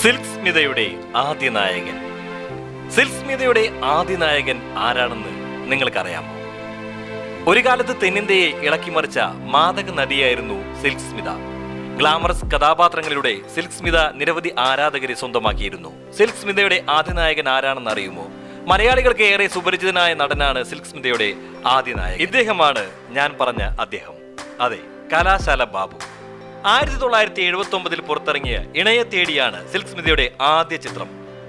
silk സ്മിതയുടെ ആദ്യ നായകൻ silk സ്മിതയുടെ ആദ്യ നായകൻ ആരാണെന്ന് നിങ്ങൾക്കറിയാമോ ഒരു കാലത്ത് തെന്നിന്ത്യയെ ഇളക്കിമറിച്ച മാദക നടിയായിരുന്നു സിൽക്ക് സ്മിത ഗ്ലാമറസ് കഥാപാത്രങ്ങളിലൂടെ സിൽക്ക് സ്മിത നിരവധി ആരാധകരെ സ്വന്തമാക്കിയിരുന്നു സിൽക്ക് സ്മിതയുടെ ആദ്യ നായകൻ ആരാണെന്ന് അറിയുമോ മലയാളികൾക്ക് ഏറെ സുപരിചിതനായ നടനാണ് സിൽക്ക് സ്മിതയുടെ ആദ്യ നായകൻ ഇദ്ദേഹമാണ് ഞാൻ പറഞ്ഞ അദ്ദേഹം അതെ കലാശാല ബാബു ആയിരത്തി തൊള്ളായിരത്തി എഴുപത്തി ഒമ്പതിൽ പുറത്തിറങ്ങിയ ഇണയെ തേടിയാണ് സിൽക്ക് സ്മിതയുടെ ആദ്യ ചിത്രം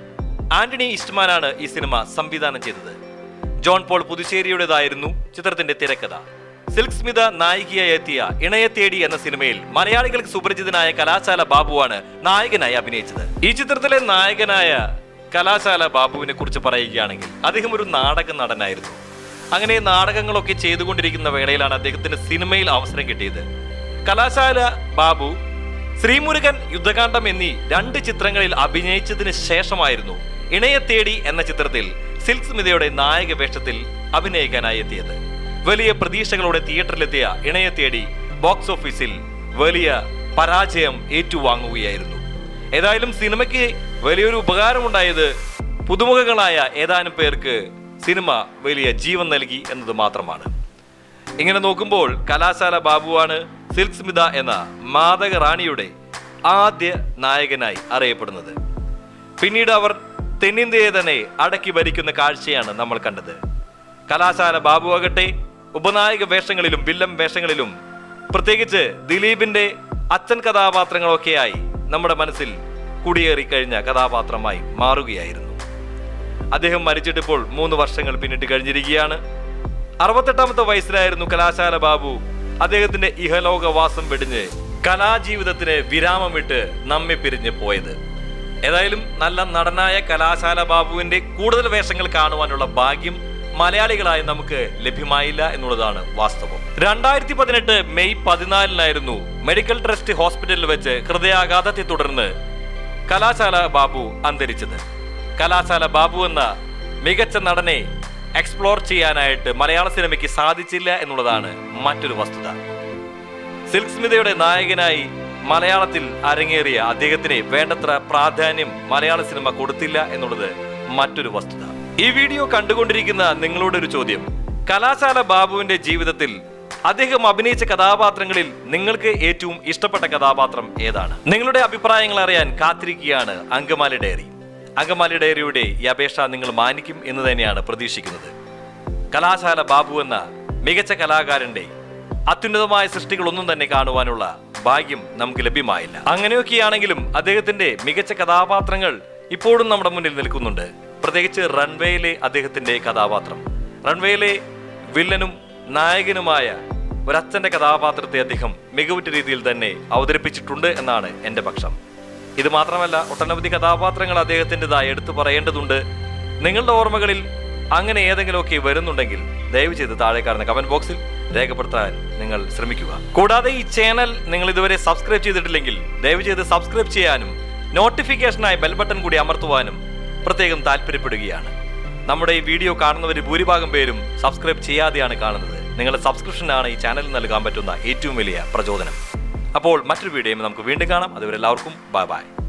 ആന്റണി ഇസ്റ്റ്മാനാണ് ഈ സിനിമ സംവിധാനം ചെയ്തത് ജോൺ പോൾ പുതുശ്ശേരിയുടേതായിരുന്നു ചിത്രത്തിന്റെ തിരക്കഥ സിൽക്ക് സ്മിത നായികയായി എത്തിയ ഇണയെ തേടി എന്ന സിനിമയിൽ മലയാളികൾക്ക് സുപരിചിതനായ കലാശാല ബാബുവാണ് നായകനായി അഭിനയിച്ചത് ഈ ചിത്രത്തിലെ നായകനായ കലാശാല ബാബുവിനെ കുറിച്ച് പറയുകയാണെങ്കിൽ അദ്ദേഹം ഒരു നാടക നടനായിരുന്നു അങ്ങനെ നാടകങ്ങളൊക്കെ ചെയ്തുകൊണ്ടിരിക്കുന്ന വേളയിലാണ് അദ്ദേഹത്തിന് സിനിമയിൽ അവസരം കിട്ടിയത് കലാശാല ബാബു ശ്രീമുരുകൻ യുദ്ധകാന്ഡം എന്നീ രണ്ട് ചിത്രങ്ങളിൽ അഭിനയിച്ചതിന് ശേഷമായിരുന്നു ഇണയെ തേടി എന്ന ചിത്രത്തിൽ സിൽക്ക് സ്മിതയുടെ നായക വേഷത്തിൽ അഭിനയിക്കാനായി എത്തിയത് വലിയ പ്രതീക്ഷകളോടെ തിയേറ്ററിലെത്തിയ ഇണയെ തേടി ബോക്സ് ഓഫീസിൽ വലിയ പരാജയം ഏറ്റുവാങ്ങുകയായിരുന്നു ഏതായാലും സിനിമയ്ക്ക് വലിയൊരു ഉപകാരമുണ്ടായത് പുതുമുഖങ്ങളായ ഏതാനും പേർക്ക് സിനിമ വലിയ ജീവൻ നൽകി എന്നത് മാത്രമാണ് ഇങ്ങനെ നോക്കുമ്പോൾ കലാശാല ബാബുവാണ് സിൽക്ക് സ്മിത എന്ന മാതക റാണിയുടെ ആദ്യ നായകനായി അറിയപ്പെടുന്നത് പിന്നീട് അവർ തെന്നിന്ത്യയെ തന്നെ അടക്കി ഭരിക്കുന്ന കാഴ്ചയാണ് നമ്മൾ കണ്ടത് കലാശാല ബാബു ആകട്ടെ ഉപനായക വേഷങ്ങളിലും വില്ലൻ വേഷങ്ങളിലും പ്രത്യേകിച്ച് ദിലീപിന്റെ അച്ഛൻ കഥാപാത്രങ്ങളൊക്കെയായി നമ്മുടെ മനസ്സിൽ കുടിയേറി കഴിഞ്ഞ കഥാപാത്രമായി മാറുകയായിരുന്നു അദ്ദേഹം മരിച്ചിട്ടിപ്പോൾ മൂന്ന് വർഷങ്ങൾ പിന്നിട്ട് കഴിഞ്ഞിരിക്കുകയാണ് അറുപത്തെട്ടാമത്തെ വയസ്സിലായിരുന്നു കലാശാല ബാബു അദ്ദേഹത്തിന്റെ ഇഹലോകവാസം വെടിഞ്ഞ് കലാജീവിതത്തിന് വിരാമമിട്ട് നമ്മെ പിരിഞ്ഞ് പോയത് ഏതായാലും നല്ല നടനായ കലാശാല ബാബുവിന്റെ കൂടുതൽ വേഷങ്ങൾ കാണുവാനുള്ള ഭാഗ്യം മലയാളികളായി നമുക്ക് ലഭ്യമായില്ല എന്നുള്ളതാണ് വാസ്തവം രണ്ടായിരത്തി പതിനെട്ട് മെയ് പതിനാലിനായിരുന്നു മെഡിക്കൽ ട്രസ്റ്റ് ഹോസ്പിറ്റലിൽ വെച്ച് ഹൃദയാഘാതത്തെ തുടർന്ന് കലാശാല ബാബു അന്തരിച്ചത് കലാശാല ബാബു എന്ന മികച്ച നടനെ എക്സ്പ്ലോർ ചെയ്യാനായിട്ട് മലയാള സിനിമയ്ക്ക് സാധിച്ചില്ല എന്നുള്ളതാണ് മറ്റൊരു വസ്തുത സിൽക്ക് സ്മിതയുടെ നായകനായി മലയാളത്തിൽ അരങ്ങേറിയ അദ്ദേഹത്തിന് വേണ്ടത്ര പ്രാധാന്യം മലയാള സിനിമ കൊടുത്തില്ല എന്നുള്ളത് മറ്റൊരു വസ്തുത ഈ വീഡിയോ കണ്ടുകൊണ്ടിരിക്കുന്ന നിങ്ങളോട് ഒരു ചോദ്യം കലാശാല ബാബുവിന്റെ ജീവിതത്തിൽ അദ്ദേഹം അഭിനയിച്ച കഥാപാത്രങ്ങളിൽ നിങ്ങൾക്ക് ഏറ്റവും ഇഷ്ടപ്പെട്ട കഥാപാത്രം ഏതാണ് നിങ്ങളുടെ അഭിപ്രായങ്ങൾ അറിയാൻ കാത്തിരിക്കുകയാണ് അങ്കമാലി ഡയറി അങ്കമാലി ഡയറിയുടെ ഈ അപേക്ഷ നിങ്ങൾ മാനിക്കും എന്ന് തന്നെയാണ് പ്രതീക്ഷിക്കുന്നത് കലാശാല ബാബു എന്ന മികച്ച കലാകാരന്റെ അത്യുന്നതമായ സൃഷ്ടികളൊന്നും തന്നെ കാണുവാനുള്ള ഭാഗ്യം നമുക്ക് ലഭ്യമായില്ല അങ്ങനെയൊക്കെയാണെങ്കിലും അദ്ദേഹത്തിന്റെ മികച്ച കഥാപാത്രങ്ങൾ ഇപ്പോഴും നമ്മുടെ മുന്നിൽ നിൽക്കുന്നുണ്ട് പ്രത്യേകിച്ച് റൺവേയിലെ അദ്ദേഹത്തിന്റെ കഥാപാത്രം റൺവേയിലെ വില്ലനും നായകനുമായ ഒരച്ഛന്റെ കഥാപാത്രത്തെ അദ്ദേഹം മികവുറ്റ രീതിയിൽ തന്നെ അവതരിപ്പിച്ചിട്ടുണ്ട് എന്നാണ് എന്റെ പക്ഷം ഇത് മാത്രമല്ല ഒട്ടനവധി കഥാപാത്രങ്ങൾ അദ്ദേഹത്തിൻ്റെതായി എടുത്തു പറയേണ്ടതുണ്ട് നിങ്ങളുടെ ഓർമ്മകളിൽ അങ്ങനെ ഏതെങ്കിലുമൊക്കെ വരുന്നുണ്ടെങ്കിൽ ദയവ് ചെയ്ത് താഴെ കാണുന്ന കമന്റ് ബോക്സിൽ രേഖപ്പെടുത്താൻ നിങ്ങൾ ശ്രമിക്കുക കൂടാതെ ഈ ചാനൽ നിങ്ങൾ ഇതുവരെ സബ്സ്ക്രൈബ് ചെയ്തിട്ടില്ലെങ്കിൽ ദയവ് ചെയ്ത് സബ്സ്ക്രൈബ് ചെയ്യാനും നോട്ടിഫിക്കേഷനായി ബെൽ ബട്ടൺ കൂടി അമർത്തുവാനും പ്രത്യേകം താല്പര്യപ്പെടുകയാണ് നമ്മുടെ ഈ വീഡിയോ കാണുന്നവർ ഭൂരിഭാഗം പേരും സബ്സ്ക്രൈബ് ചെയ്യാതെയാണ് കാണുന്നത് നിങ്ങളുടെ സബ്സ്ക്രിപ്ഷനാണ് ഈ ചാനലിൽ നൽകാൻ പറ്റുന്ന ഏറ്റവും വലിയ പ്രചോദനം അപ്പോൾ മറ്റൊരു വീഡിയോയും നമുക്ക് വീണ്ടും കാണാം അതുവരെ എല്ലാവർക്കും ബൈ ബൈ